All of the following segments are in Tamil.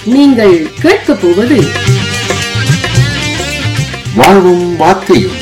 நீங்கள் கேட்கப் போவது வாழ்வும் வார்த்தையும்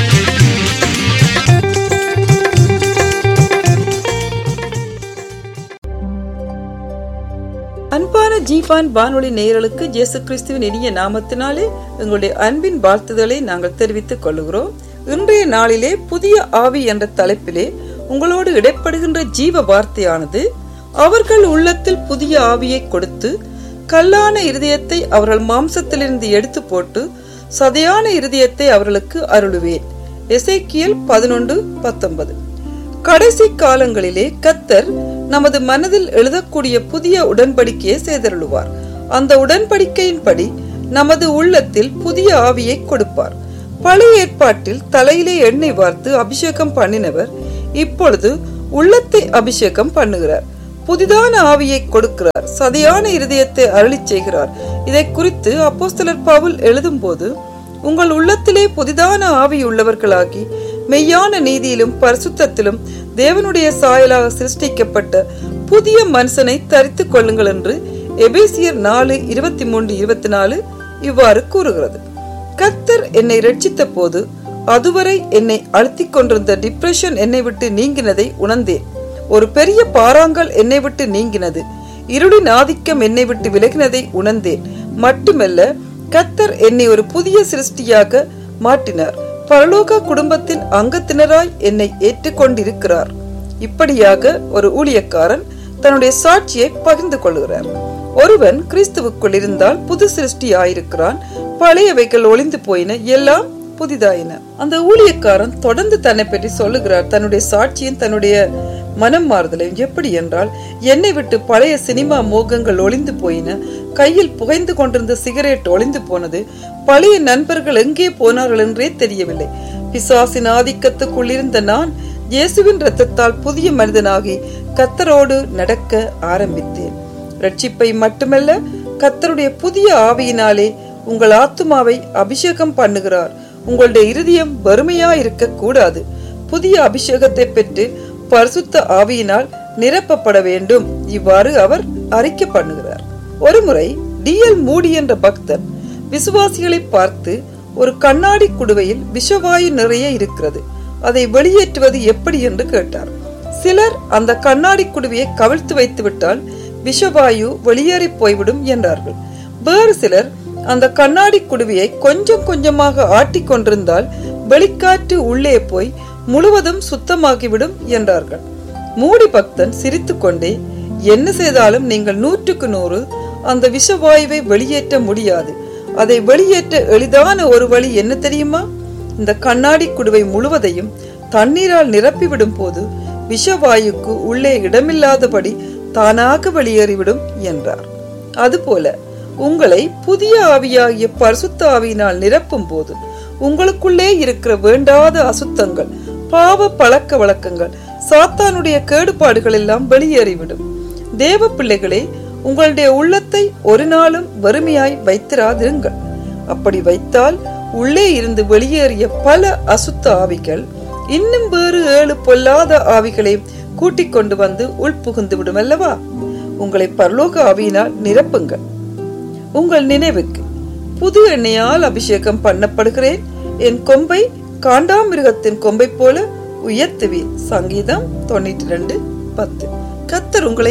அன்பான ஜீவான் வானொலி நேயர்களுக்கு இயேசு கிறிஸ்துவின் இனிய நாமத்தினாலே எங்களுடைய அன்பின் வாழ்த்துதலை நாங்கள் தெரிவித்துக் கொள்கிறோம் இன்றைய நாளிலே புதிய ஆவி என்ற தலைப்பிலே உங்களோடு இடைப்படுகின்ற ஜீவ வார்த்தையானது அவர்கள் உள்ளத்தில் புதிய ஆவியை கொடுத்து கல்லான இருதயத்தை அவர்கள் மாம்சத்திலிருந்து எடுத்து போட்டு சதையான இருதயத்தை அவர்களுக்கு அருளுவேன் எசேக்கியல் பதினொன்று பத்தொன்பது கடைசி காலங்களிலே கத்தர் நமது மனதில் எழுதக்கூடிய புதிய உடன்படிக்கையை செய்தருளுவார் அந்த உடன்படிக்கையின்படி நமது உள்ளத்தில் புதிய ஆவியை கொடுப்பார் பழைய ஏற்பாட்டில் தலையிலே எண்ணெய் வார்த்து அபிஷேகம் பண்ணினவர் இப்பொழுது உள்ளத்தை அபிஷேகம் பண்ணுகிறார் புதிதான ஆவியை கொடுக்கிறார் சதையான இருதயத்தை அருளிச் செய்கிறார் இதை குறித்து அப்போஸ்தலர் பவுல் எழுதும்போது உங்கள் உள்ளத்திலே புதிதான ஆவி உள்ளவர்களாகி மெய்யான நீதியிலும் பரிசுத்தத்திலும் தேவனுடைய சாயலாக சிருஷ்டிக்கப்பட்ட புதிய மனுஷனை தரித்து கொள்ளுங்கள் என்று எபேசியர் நாலு இருபத்தி மூன்று இருபத்தி நாலு இவ்வாறு கூறுகிறது கத்தர் என்னை ரட்சித்த போது அதுவரை என்னை அழுத்திக் கொண்டிருந்த டிப்ரெஷன் என்னை விட்டு நீங்கினதை உணர்ந்தேன் ஒரு பெரிய பாறாங்கல் என்னை விட்டு நீங்கினது இருளின் ஆதிக்கம் என்னை விட்டு விலகினதை உணர்ந்தேன் மட்டுமல்ல கத்தர் என்னை ஒரு புதிய சிருஷ்டியாக மாற்றினார் பரலோக குடும்பத்தின் அங்கத்தினராய் என்னை ஏற்றுக்கொண்டிருக்கிறார் இப்படியாக ஒரு ஊழியக்காரன் தன்னுடைய சாட்சியை பகிர்ந்து கொள்கிறார் ஒருவன் கிறிஸ்துவுக்குள் இருந்தால் புது சிருஷ்டி ஆயிருக்கிறான் பழையவைகள் ஒளிந்து போயின எல்லாம் புதிதாயின அந்த ஊழியக்காரன் தொடர்ந்து தன்னை பற்றி சொல்லுகிறார் தன்னுடைய சாட்சியும் தன்னுடைய மனம் மாறுதலையும் எப்படி என்றால் என்னை விட்டு பழைய சினிமா மோகங்கள் ஒளிந்து போயின கையில் புகைந்து கொண்டிருந்த சிகரெட் ஒளிந்து போனது பழைய நண்பர்கள் எங்கே போனார்கள் என்றே தெரியவில்லை பிசாசின் ஆதிக்கத்துக்குள் இருந்த நான் இயேசுவின் ரத்தத்தால் புதிய மனிதனாகி கத்தரோடு நடக்க ஆரம்பித்தேன் ரட்சிப்பை மட்டுமல்ல கத்தருடைய புதிய ஆவியினாலே உங்கள் ஆத்துமாவை அபிஷேகம் பண்ணுகிறார் உங்களுடைய இருதயம் வறுமையா இருக்க கூடாது புதிய அபிஷேகத்தை பெற்று பரிசுத்த ஆவியினால் நிரப்பப்பட வேண்டும் இவ்வாறு அவர் அறிக்கை பண்ணுகிறார் ஒருமுறை டி எல் மூடி என்ற பக்தர் விசுவாசிகளை பார்த்து ஒரு கண்ணாடி குடுவையில் விஷவாயு நிறைய இருக்கிறது அதை வெளியேற்றுவது எப்படி என்று கேட்டார் சிலர் அந்த கண்ணாடி குடுவையை கவிழ்த்து வைத்து விட்டால் விஷவாயு வெளியேறி போய்விடும் என்றார்கள் வேறு சிலர் அந்த கண்ணாடி குடுவையை கொஞ்சம் கொஞ்சமாக ஆட்டிக் கொண்டிருந்தால் வெளிக்காற்று உள்ளே போய் முழுவதும் சுத்தமாகிவிடும் என்றார்கள் மூடி பக்தன் சிரித்துக்கொண்டே என்ன செய்தாலும் நீங்கள் நூற்றுக்கு நூறு அந்த விஷவாயுவை வெளியேற்ற முடியாது அதை வெளியேற்ற எளிதான ஒரு வழி என்ன தெரியுமா இந்த கண்ணாடி குடுவை முழுவதையும் தண்ணீரால் நிரப்பிவிடும் போது விஷவாயுக்கு உள்ளே இடமில்லாதபடி தானாக வெளியேறிவிடும் என்றார் அதுபோல உங்களை புதிய ஆவியாகிய பரிசுத்த ஆவியினால் நிரப்பும் போது உங்களுக்குள்ளே இருக்கிற வேண்டாத அசுத்தங்கள் பாவ பழக்க வழக்கங்கள் சாத்தானுடைய கேடுபாடுகள் எல்லாம் வெளியேறிவிடும் தேவ பிள்ளைகளே உங்களுடைய உள்ளத்தை ஒரு நாளும் வறுமையாய் வைத்திராதிருங்கள் அப்படி வைத்தால் உள்ளே இருந்து வெளியேறிய பல அசுத்த ஆவிகள் இன்னும் வேறு ஏழு பொல்லாத ஆவிகளை கூட்டிக் கொண்டு வந்து உள்புகுந்து விடும் அல்லவா உங்களை பரலோக ஆவியினால் நிரப்புங்கள் உங்கள் நினைவுக்கு புது எண்ணெயால் அபிஷேகம் பண்ணப்படுகிறேன் என் கொம்பை காண்டாமிருகத்தின் கொம்பை போல உயர்த்துவேன் சங்கீதம் தொண்ணூற்றி ரெண்டு பத்து கத்தர் உங்களை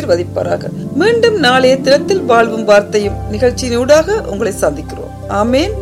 ஆசீர்வதிப்பாராக மீண்டும் நாளைய தினத்தில் வாழ்வும் வார்த்தையும் நிகழ்ச்சியினூடாக உங்களை சந்திக்கிறோம் ஆமேன்